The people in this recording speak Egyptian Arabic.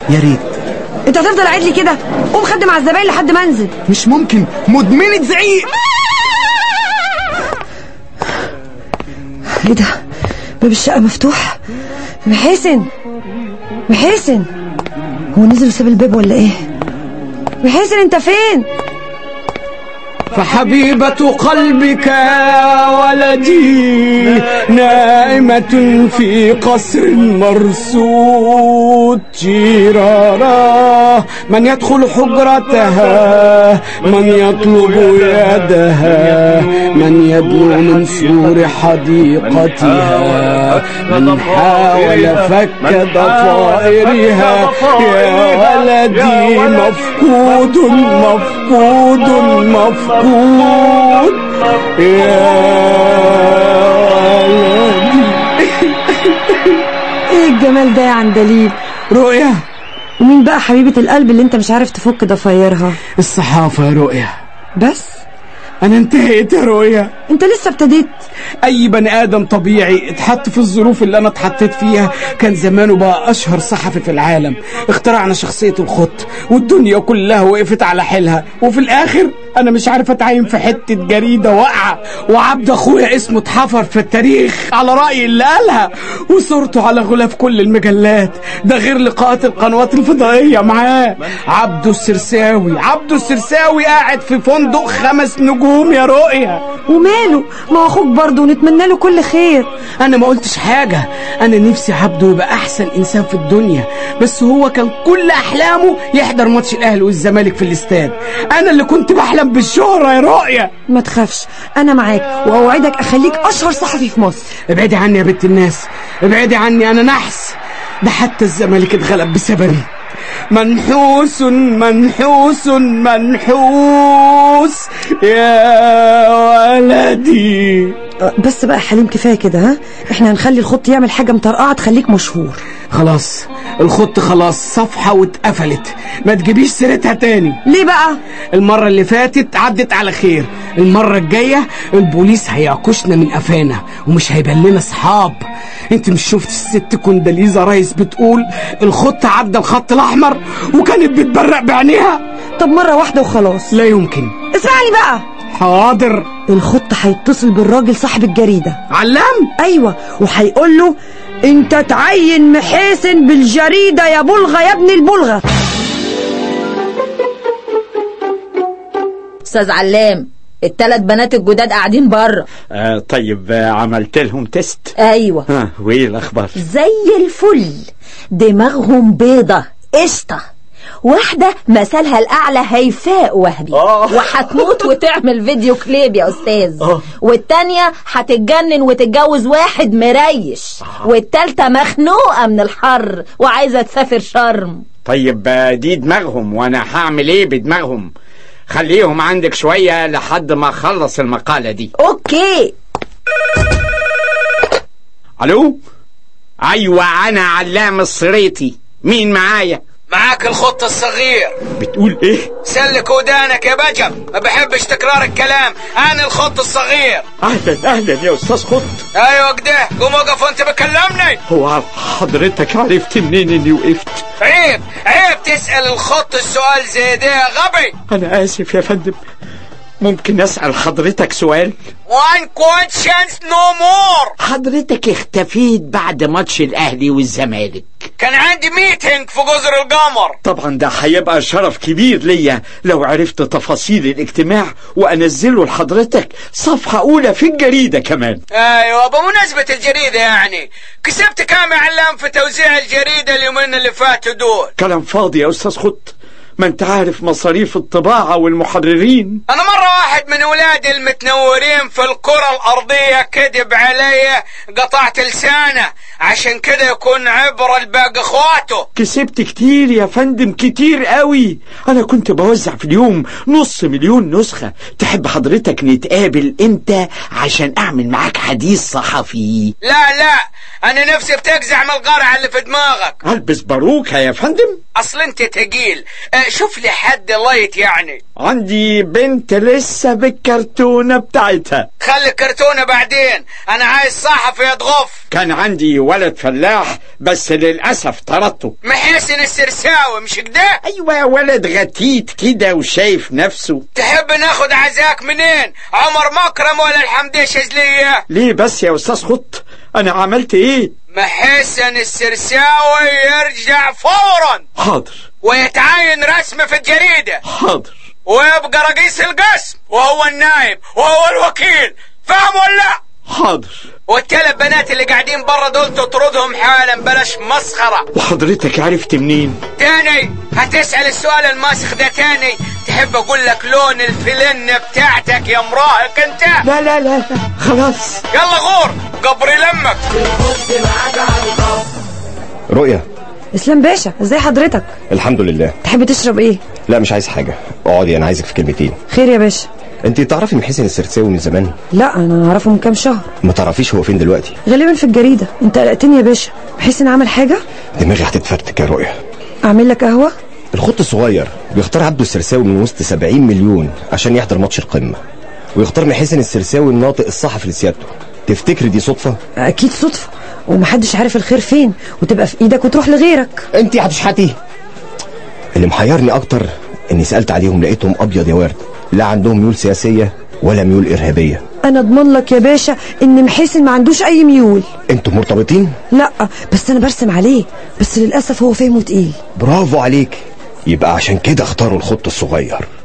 يا ريت انت هتفضل قاعد لي كده قوم خدم على الزباين لحد ما انزل مش ممكن مدمنة زعيق ايه ده باب الشقه مفتوح محاسن محاسن هو نزل وساب الباب ولا ايه محاسن انت فين فحبيبة قلبك يا ولدي نائمة في قصر مرصود جيرارا من يدخل حجرتها من يطلب يدها من يدنو من سور حديقتها من حاول فك ضفائرها يا ولدي مفقود مفقود مفقود يا ولدي ايه الجمال ده يا عندليب رؤيا ومين بقى حبيبة القلب اللي انت مش عارف تفك ضفايرها الصحافة يا رؤيا بس أنا انتهيت يا رؤيا انت لسه ابتديت اي بني ادم طبيعي اتحط في الظروف اللي انا اتحطيت فيها كان زمانه بقى اشهر صحفي في العالم اخترعنا شخصية الخط والدنيا كلها وقفت على حيلها وفي الاخر انا مش عارف اتعين في حتة جريدة واقعة وعبد اخويا اسمه اتحفر في التاريخ على رأي اللي قالها وصورته على غلاف كل المجلات ده غير لقاءات القنوات الفضائية معاه عبده السرساوي عبده السرساوي قاعد في فندق خمس نجوم يا رؤيا وماله ما هو اخوك برضه ونتمنى له كل خير انا ما قلتش حاجة انا نفسي عبده يبقى احسن انسان في الدنيا بس هو كان كل احلامه يحضر ماتش الاهلي والزمالك في الاستاد انا اللي كنت بحلم بالشهرة يا رؤيا ما تخافش انا معاك واوعدك اخليك اشهر صحفي في مصر ابعدي عني يا بنت الناس ابعدي عني انا نحس ده حتى الزمالك اتغلب بسببي منحوس منحوس منحوس يا ولدي أه، بس بقى يا حليم كفايه كده ها احنا هنخلي الخط يعمل حاجه مطرقعه تخليك مشهور خلاص الخط خلاص صفحة واتقفلت ما تجيبيش سيرتها تاني ليه بقى المرة اللي فاتت عدت على خير المرة الجاية البوليس هيعكشنا من قفانا ومش هيبان لنا اصحاب انت مش شفت الست كونداليزا رايس بتقول الخط عدى الخط الاحمر وكانت بتبرق بعينيها طب مره واحده وخلاص لا يمكن اسمعني بقى حاضر الخط هيتصل بالراجل صاحب الجريده علام ايوه وهيقول له انت تعين محاسن بالجريده يا بلغه يا ابن البلغه استاذ علام التلات بنات الجداد قاعدين بره آه طيب آه عملت لهم تيست ايوه آه وايه الاخبار زي الفل دماغهم بيضة قشطة واحدة مثلها الأعلى هيفاء وهبي آه. وهتموت وتعمل فيديو كليب يا أستاذ آه. والتانية هتتجنن وتتجوز واحد مريش والتالتة مخنوقة من الحر وعايزة تسافر شرم طيب آه دي دماغهم وانا هعمل ايه بدماغهم خليهم عندك شوية لحد ما اخلص المقالة دي أوكي الو ايوه انا علام الصريطي مين معايا معاك الخط الصغير بتقول ايه سلك ودانك يا بجم ما بحبش تكرار الكلام انا الخط الصغير اهلا اهلا يا استاذ خط ايوه كده قوم وقف وانت بكلمني هو حضرتك عرفت منين اني وقفت عيب عيب تسأل الخط السؤال زي ده يا غبي انا اسف يا فندم ممكن اسال حضرتك سؤال one questions no more حضرتك اختفيت بعد ماتش الاهلي والزمالك كان عندي ميتنج في جزر القمر طبعا ده هيبقى شرف كبير ليا لو عرفت تفاصيل الاجتماع وانزله لحضرتك صفحة اولى في الجريدة كمان ايوه بمناسبة الجريدة يعني كسبت كام يا علام في توزيع الجريدة اليومين اللي فاتوا دول كلام فاضي يا استاذ خط ما انت عارف مصاريف الطباعة والمحررين انا مرة واحد من ولادي المتنورين في الكرة الارضية كذب علي قطعت لسانه عشان كده يكون عبرة لباقي اخواته كسبت كتير يا فندم كتير قوي انا كنت بوزع في اليوم نص مليون نسخة تحب حضرتك نتقابل امتى عشان اعمل معاك حديث صحفي لا لا انا نفسي بتجزع من القرعة اللي في دماغك البس باروكة يا فندم اصل انت تقيل آه، شوف لي حد لايت يعني عندي بنت لسه بالكرتونة بتاعتها خلي الكرتونة بعدين انا عايز صحفي يضغف كان عندي ولد فلاح بس للأسف طردته محسن السرساوي مش كده أيوة ولد غتيت كده وشايف نفسه تحب ناخد عزاك منين عمر مكرم ولا الحمدية شاذلية ليه بس يا أستاذ خط أنا عملت إيه محسن السرساوي يرجع فورا حاضر ويتعين رسم في الجريدة حاضر ويبقى رئيس القسم وهو النائب وهو الوكيل فاهم ولا لا؟ حاضر والثلاث بنات اللي قاعدين برا دول تطردهم حالا بلاش مسخرة وحضرتك عرفت منين تاني هتسأل السؤال الماسخ ده تاني تحب اقول لك لون الفلن بتاعتك يا مراهق انت لا لا لا, لا. خلاص يلا غور قبري لمك رؤية اسلام باشا ازاي حضرتك الحمد لله تحب تشرب ايه لا مش عايز حاجة اقعدي انا عايزك في كلمتين خير يا باشا انت تعرفي محسن السرساوي من زمان لا انا اعرفه من كام شهر ما تعرفيش هو فين دلوقتي غالبا في الجريده انت قلقتني يا باشا بحس ان عمل حاجه دماغي هتتفرتك يا رؤية اعمل لك قهوه الخط الصغير بيختار عبده السرساوي من وسط 70 مليون عشان يحضر ماتش القمة ويختار محسن السرساوي الناطق الصحفي لسيادته تفتكري دي صدفة اكيد صدفه ومحدش عارف الخير فين وتبقى في ايدك وتروح لغيرك انت هتشحتي اللي محيرني اكتر اني سألت عليهم لقيتهم ابيض يا ورد لا عندهم ميول سياسية ولا ميول ارهابية انا اضمن لك يا باشا ان محسن ما عندوش اي ميول انتوا مرتبطين لا بس انا برسم عليه بس للاسف هو فهمه تقيل برافو عليك يبقى عشان كده اختاروا الخط الصغير